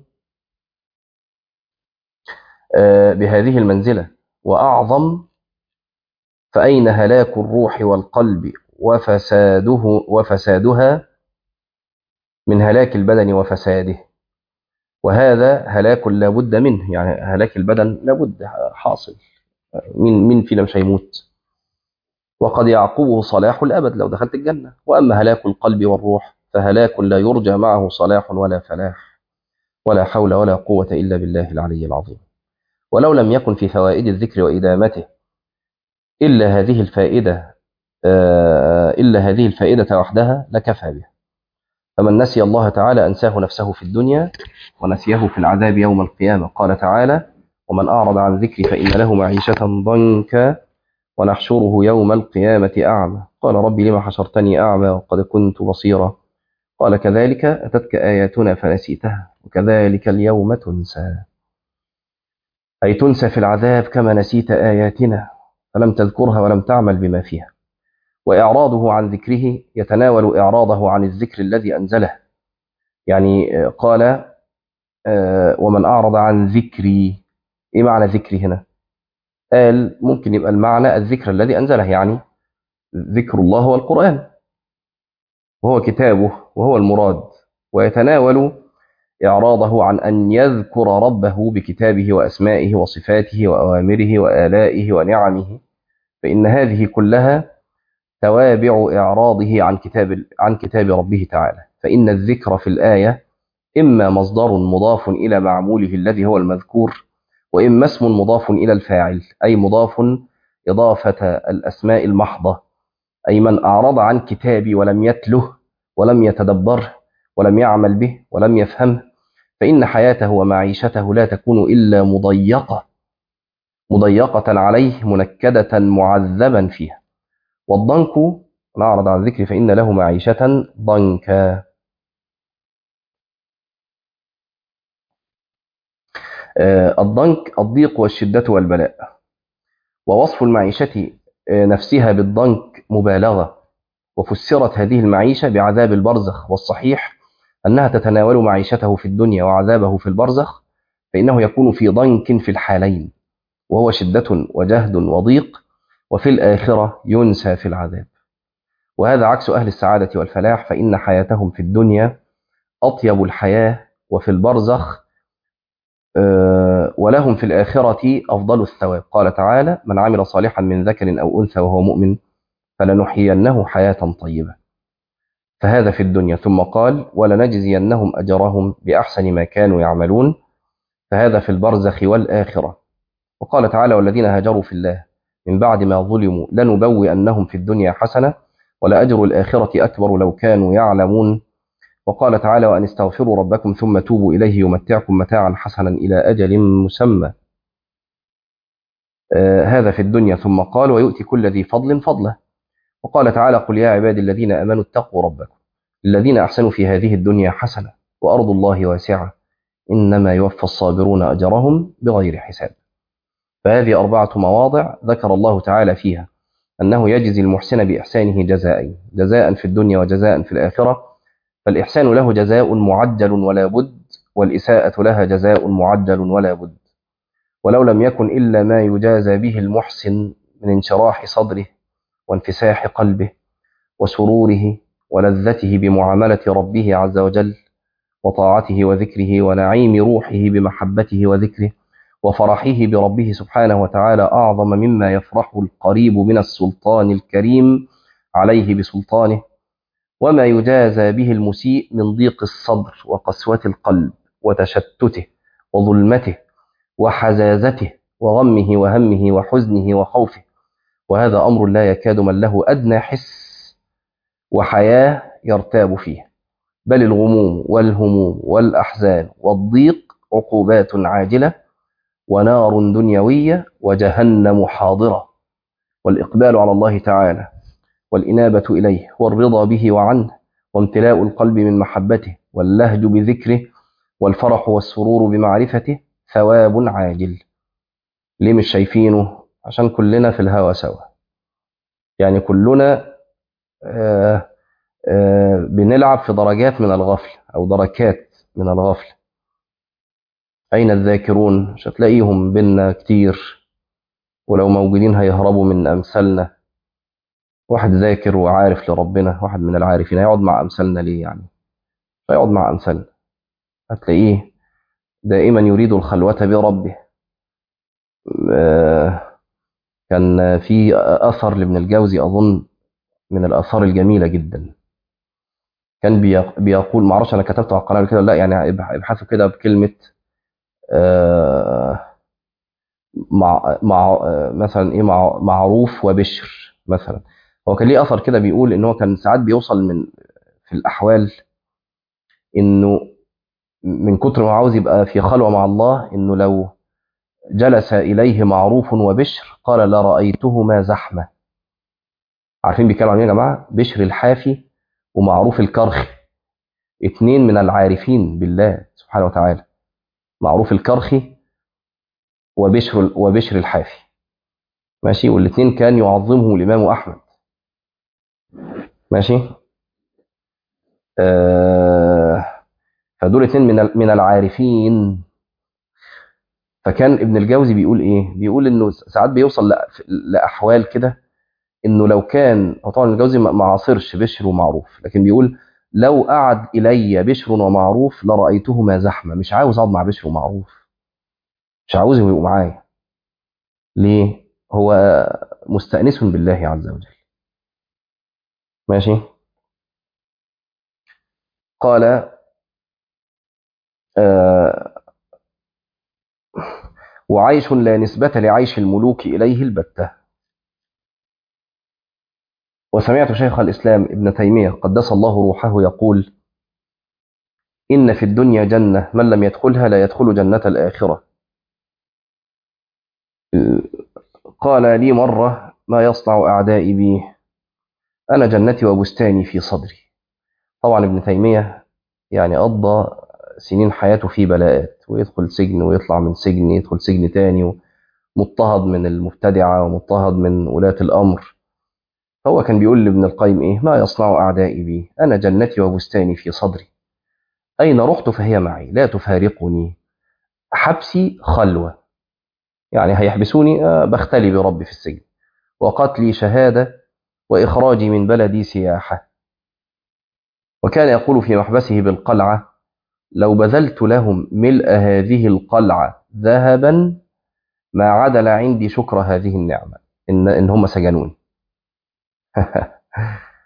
بهذه المنزلة وأعظم فأين هلاك الروح والقلب وفساده وفسادها من هلاك البدن وفساده وهذا هلاك لا بد منه يعني هلاك البدن لابد حاصل مين مين فينا مش هيموت وقد يعقبه صلاح الأبد لو دخلت الجنة وأما هلاك القلب والروح فهلاك لا يرجى معه صلاح ولا فلاح ولا حول ولا قوة إلا بالله العلي العظيم ولو لم يكن في فوائد الذكر وإدامته إلا هذه الفائدة إلا هذه الفائدة وحدها لكفى بها فمن نسي الله تعالى أنساه نفسه في الدنيا ونسيه في العذاب يوم القيامة قال تعالى ومن أعرض عن ذكري فإن له معيشة ضنكا ونحشره يوم القيامة أعمى قال رب لما حشرتني أعمى وقد كنت بصيرا قال كذلك أتتك آياتنا فنسيتها وكذلك اليوم تنسى أي تنسى في العذاب كما نسيت آياتنا فلم تذكرها ولم تعمل بما فيها وإعراضه عن ذكره يتناول إعراضه عن الذكر الذي أنزله يعني قال ومن أعرض عن ذكري إيه معنى ذكري هنا قال ممكن يبقى المعنى الذكر الذي أنزله يعني ذكر الله هو القرآن وهو كتابه وهو المراد ويتناول إعراضه عن أن يذكر ربه بكتابه وأسمائه وصفاته وأوامره وآلائه ونعمه فإن هذه كلها توابع إعراضه عن كتاب عن كتاب ربه تعالى فإن الذكر في الآية إما مصدر مضاف إلى معموله الذي هو المذكور وإما اسم مضاف إلى الفاعل أي مضاف إضافة الأسماء المحضة أي من أعرض عن كتابي ولم يتله ولم يتدبره ولم يعمل به ولم يفهمه فإن حياته ومعيشته لا تكون إلا مضيقة مضيقة عليه منكدة معذبا فيها والضنك من أعرض عن الذكر فإن له معيشة ضنكا الضنك الضيق والشدة والبلاء ووصف المعيشة نفسها بالضنك مبالغة وفسرت هذه المعيشة بعذاب البرزخ والصحيح أنها تتناول معيشته في الدنيا وعذابه في البرزخ فإنه يكون في ضنك في الحالين وهو شدة وجهد وضيق وفي الآخرة ينسى في العذاب وهذا عكس أهل السعادة والفلاح فإن حياتهم في الدنيا أطيب الحياة وفي البرزخ ولهم في الآخرة أفضل الثواب قال تعالى من عمل صالحا من ذكر أو أنثى وهو مؤمن فلنحيينه حياة طيبة فهذا في الدنيا ثم قال ولنجزينهم أجرهم بأحسن ما كانوا يعملون فهذا في البرزخ والآخرة وقال تعالى والذين هاجروا في الله من بعد ما ظلموا لنبوئنهم في الدنيا حسنة ولأجر الآخرة أكبر لو كانوا يعلمون وقال تعالى وأن استغفروا ربكم ثم توبوا إليه يمتعكم متاعا حسنا إلى أجل مسمى آه هذا في الدنيا ثم قال ويؤتي كل ذي فضل فضله وقال تعالى قل يا عبادي الذين آمنوا اتقوا ربكم الذين أحسنوا في هذه الدنيا حسنة وأرض الله واسعة إنما يوفى الصابرون أجرهم بغير حساب فهذه أربعة مواضع ذكر الله تعالى فيها أنه يجزي المحسن بإحسانه جزاءين جزاء في الدنيا وجزاء في الآخرة فالإحسان له جزاء معجل ولا بد والإساءة لها جزاء معجل ولا بد ولو لم يكن إلا ما يجازى به المحسن من انشراح صدره وانفساح قلبه وسروره ولذته بمعاملة ربه عز وجل وطاعته وذكره ونعيم روحه بمحبته وذكره وفرحه بربه سبحانه وتعالى أعظم مما يفرح القريب من السلطان الكريم عليه بسلطانه وما يجازى به المسيء من ضيق الصدر وقسوة القلب وتشتته وظلمته وحزازته وغمه وهمه وحزنه وخوفه وهذا أمر لا يكاد من له أدنى حس وحياة يرتاب فيه بل الغموم والهموم والأحزان والضيق عقوبات عاجلة ونار دنيوية وجهنم حاضرة والإقبال على الله تعالى والإنابة إليه والرضا به وعنه وامتلاء القلب من محبته واللهج بذكره والفرح والسرور بمعرفته ثواب عاجل ليه مش شايفينه عشان كلنا في الهوى سوا يعني كلنا آه آه بنلعب في درجات من الغفل أو دركات من الغفل أين الذاكرون مش هتلاقيهم بينا كتير ولو موجودين هيهربوا من أمثالنا واحد ذاكر وعارف لربنا واحد من العارفين هيقعد مع أمثالنا ليه يعني فيقعد مع أمثالنا هتلاقيه دائما يريد الخلوة بربه آه كان في أثر لابن الجوزي أظن من الآثار الجميلة جدا كان بيقول معرفش أنا كتبته على القناة كده لا يعني ابحثوا كده بكلمة آه مع مع مثلا ايه مع معروف وبشر مثلا هو كان ليه اثر كده بيقول ان هو كان ساعات بيوصل من في الاحوال انه من كتر ما عاوز يبقى في خلوه مع الله انه لو جلس اليه معروف وبشر قال لرايتهما زحمه عارفين بيتكلموا عن ايه يا جماعه بشر الحافي ومعروف الكرخي اتنين من العارفين بالله سبحانه وتعالى معروف الكرخي وبشر وبشر الحافي ماشي والاثنين كان يعظمه الامام احمد ماشي آه فدول اثنين من من العارفين فكان ابن الجوزي بيقول ايه بيقول انه ساعات بيوصل لاحوال كده انه لو كان هو طبعا الجوزي ما عاصرش بشر ومعروف لكن بيقول لو قعد الي بشر ومعروف لرايتهما زحمه مش عاوز اقعد مع بشر ومعروف مش عاوزهم يبقوا معايا ليه هو مستأنس بالله عز وجل ماشي قال آه وعيش لا نسبة لعيش الملوك إليه البتة وسمعت شيخ الإسلام ابن تيمية قدس الله روحه يقول إن في الدنيا جنة من لم يدخلها لا يدخل جنة الآخرة قال لي مرة ما يصنع أعدائي بي أنا جنتي وبستاني في صدري طبعا ابن تيمية يعني قضى سنين حياته في بلاءات ويدخل سجن ويطلع من سجن يدخل سجن تاني مضطهد من المبتدعة ومضطهد من ولاة الأمر هو كان بيقول لابن القيم إيه ما يصنع أعدائي بي أنا جنتي وبستاني في صدري أين رحت فهي معي لا تفارقني حبسي خلوة يعني هيحبسوني آه بختلي بربي في السجن وقتلي شهادة وإخراجي من بلدي سياحة وكان يقول في محبسه بالقلعة لو بذلت لهم ملء هذه القلعة ذهبا ما عدل عندي شكر هذه النعمة إن, إن هم سجنوني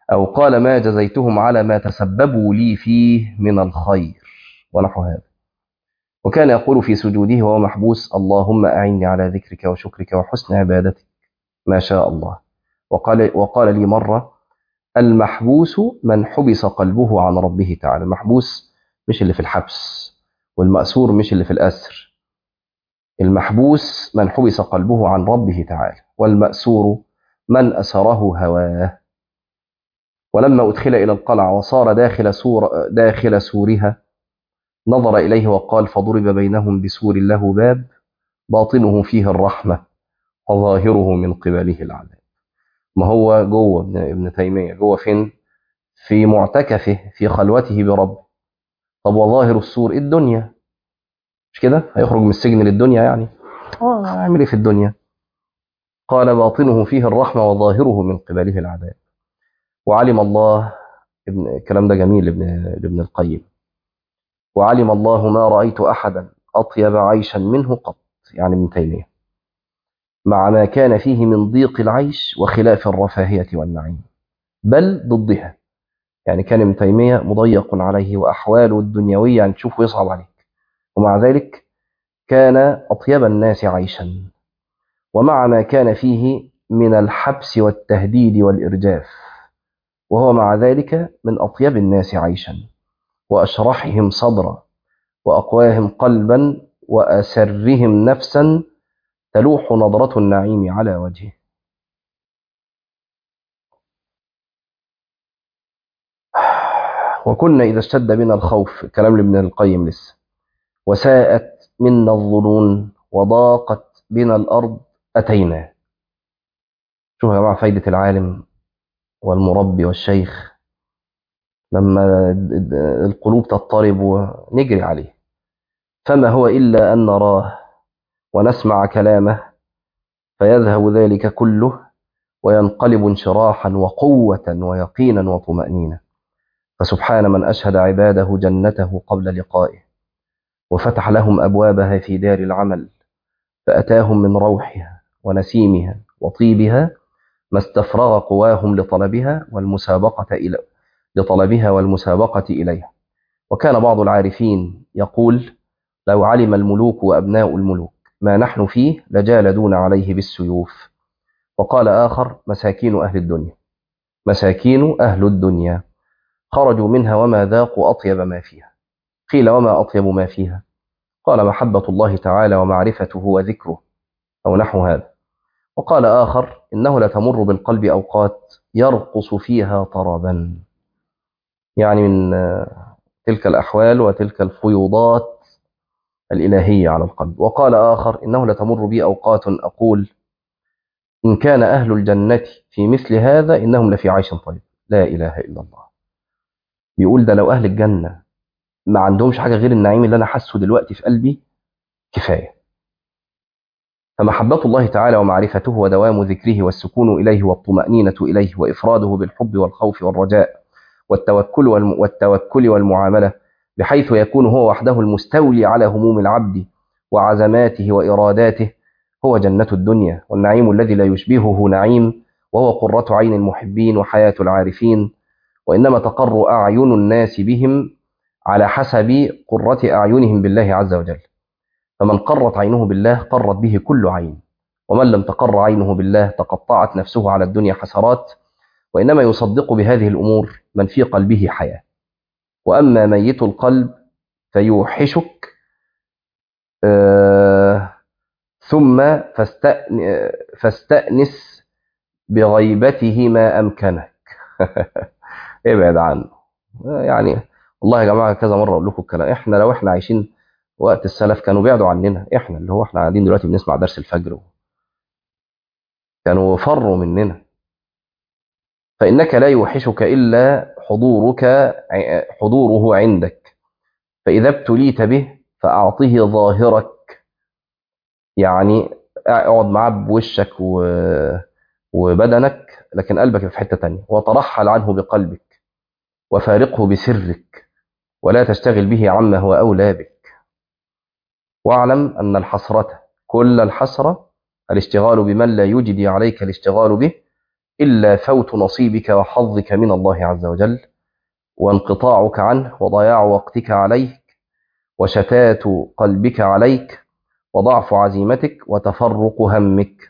أو قال ما جزيتهم على ما تسببوا لي فيه من الخير ونحو هذا وكان يقول في سجوده وهو محبوس اللهم أعني على ذكرك وشكرك وحسن عبادتك ما شاء الله وقال, وقال لي مرة المحبوس من حبس قلبه عن ربه تعالى المحبوس مش اللي في الحبس والمأسور مش اللي في الأسر المحبوس من حبس قلبه عن ربه تعالى والمأسور من أسره هواه ولما أدخل إلى القلعة وصار داخل سور داخل سورها نظر إليه وقال فضرب بينهم بسور له باب باطنه فيه الرحمة وظاهره من قبله العذاب ما هو جوه ابن, ابن تيمية جوه فين في معتكفه في خلوته برب طب وظاهر السور الدنيا مش كده هيخرج من السجن للدنيا يعني اه يعمل ايه في الدنيا قال باطنه فيه الرحمة وظاهره من قبله العذاب وعلم الله ابن الكلام ده جميل ابن ابن القيم وعلم الله ما رأيت أحدا أطيب عيشا منه قط يعني ابن تيمية مع ما كان فيه من ضيق العيش وخلاف الرفاهية والنعيم بل ضدها يعني كان ابن تيمية مضيق عليه وأحواله الدنيوية يعني تشوفه يصعب عليك ومع ذلك كان أطيب الناس عيشا ومع ما كان فيه من الحبس والتهديد والإرجاف وهو مع ذلك من أطيب الناس عيشا وأشرحهم صدرا وأقواهم قلبا وأسرهم نفسا تلوح نظرة النعيم على وجهه وكنا إذا اشتد بنا الخوف كلام لابن القيم لسه وساءت منا الظنون وضاقت بنا الأرض أتينا شوف يا جماعة فايدة العالم والمربي والشيخ لما القلوب تضطرب ونجري عليه فما هو إلا أن نراه ونسمع كلامه فيذهب ذلك كله وينقلب انشراحا وقوة ويقينا وطمأنينة فسبحان من أشهد عباده جنته قبل لقائه وفتح لهم أبوابها في دار العمل فأتاهم من روحها ونسيمها وطيبها ما استفرغ قواهم لطلبها والمسابقة إلى لطلبها والمسابقة إليها وكان بعض العارفين يقول لو علم الملوك وأبناء الملوك ما نحن فيه لجالدون عليه بالسيوف وقال آخر مساكين أهل الدنيا مساكين أهل الدنيا خرجوا منها وما ذاقوا أطيب ما فيها قيل وما أطيب ما فيها قال محبة الله تعالى ومعرفته وذكره أو نحو هذا وقال آخر إنه لتمر بالقلب أوقات يرقص فيها طربا يعني من تلك الأحوال وتلك الفيوضات الإلهية على القلب وقال آخر إنه لتمر بي أوقات أقول إن كان أهل الجنة في مثل هذا إنهم لفي عيش طيب لا إله إلا الله بيقول ده لو أهل الجنة ما عندهمش حاجة غير النعيم اللي أنا حاسه دلوقتي في قلبي كفاية فمحبة الله تعالى ومعرفته ودوام ذكره والسكون إليه والطمأنينة إليه وإفراده بالحب والخوف والرجاء والتوكل والتوكل والمعاملة بحيث يكون هو وحده المستولي على هموم العبد وعزماته وإراداته هو جنة الدنيا والنعيم الذي لا يشبهه نعيم وهو قرة عين المحبين وحياة العارفين وإنما تقر أعين الناس بهم على حسب قرة أعينهم بالله عز وجل فمن قرت عينه بالله قرت به كل عين ومن لم تقر عينه بالله تقطعت نفسه على الدنيا حسرات وإنما يصدق بهذه الأمور من في قلبه حياة وأما ميت القلب فيوحشك آه ثم فاستأن فاستأنس بغيبته ما أمكنك ابعد عنه يعني والله يا جماعة كذا مرة أقول لكم الكلام إحنا لو إحنا عايشين وقت السلف كانوا بيعدوا عننا إحنا اللي هو إحنا قاعدين دلوقتي بنسمع درس الفجر كانوا فروا مننا فإنك لا يوحشك إلا حضورك حضوره عندك فإذا ابتليت به فأعطه ظاهرك يعني اقعد معاه بوشك و... وبدنك لكن قلبك في حتة تانية وترحل عنه بقلبك وفارقه بسرك ولا تشتغل به عما هو أولى بك واعلم أن الحسرة كل الحسرة الاشتغال بمن لا يجدي عليك الاشتغال به إلا فوت نصيبك وحظك من الله عز وجل وانقطاعك عنه وضياع وقتك عليك وشتات قلبك عليك وضعف عزيمتك وتفرق همك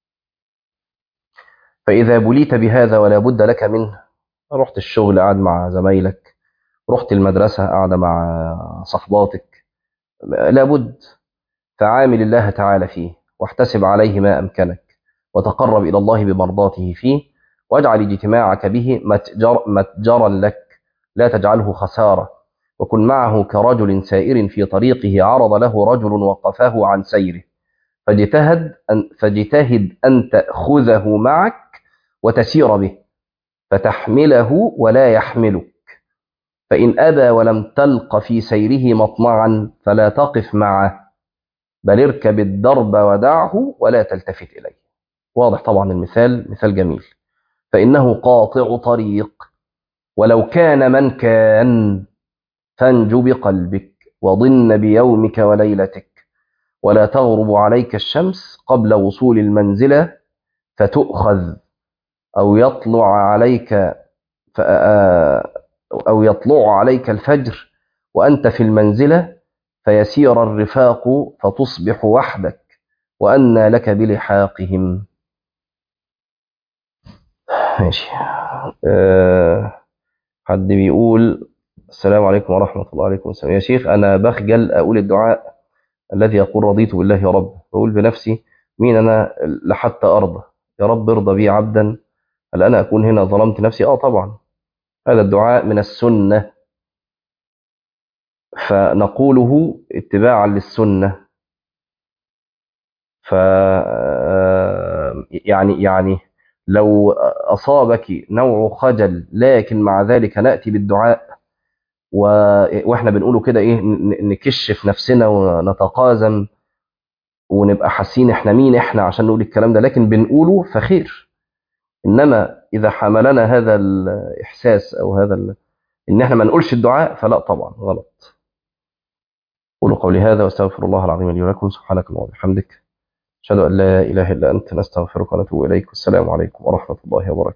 فإذا بليت بهذا ولا بد لك منه رحت الشغل قاعد مع زمايلك رحت المدرسة قاعدة مع صحباتك لابد فعامل الله تعالى فيه واحتسب عليه ما أمكنك وتقرب إلى الله بمرضاته فيه واجعل اجتماعك به متجر متجرا لك لا تجعله خسارة وكن معه كرجل سائر في طريقه عرض له رجل وقفه عن سيره فاجتهد أن, فاجتهد أن تأخذه معك وتسير به فتحمله ولا يحملك فإن أبى ولم تلق في سيره مطمعا فلا تقف معه بل اركب الدرب ودعه ولا تلتفت إليه واضح طبعا المثال مثال جميل فإنه قاطع طريق ولو كان من كان فانج بقلبك وضن بيومك وليلتك ولا تغرب عليك الشمس قبل وصول المنزلة فتؤخذ أو يطلع عليك أو يطلع عليك الفجر وأنت في المنزلة فيسير الرفاق فتصبح وحدك وأنى لك بلحاقهم ماشي أه حد بيقول السلام عليكم ورحمة الله عليكم السلام يا شيخ أنا بخجل أقول الدعاء الذي يقول رضيت بالله يا رب بقول بنفسي مين أنا لحتى أرضى يا رب ارضى بي عبدا هل أنا أكون هنا ظلمت نفسي آه طبعا هذا الدعاء من السنة فنقوله اتباعا للسنة ف يعني يعني لو أصابك نوع خجل لكن مع ذلك نأتي بالدعاء و... واحنا بنقوله كده ايه نكشف نفسنا ونتقازم ونبقى حاسين احنا مين احنا عشان نقول الكلام ده لكن بنقوله فخير انما اذا حملنا هذا الاحساس او هذا ال... ان احنا ما نقولش الدعاء فلا طبعا غلط قولوا قولي هذا واستغفر الله العظيم لي ولكم سبحانك اللهم وبحمدك اشهد ان لا اله الا انت نستغفرك ونتوب اليك والسلام عليكم ورحمه الله وبركاته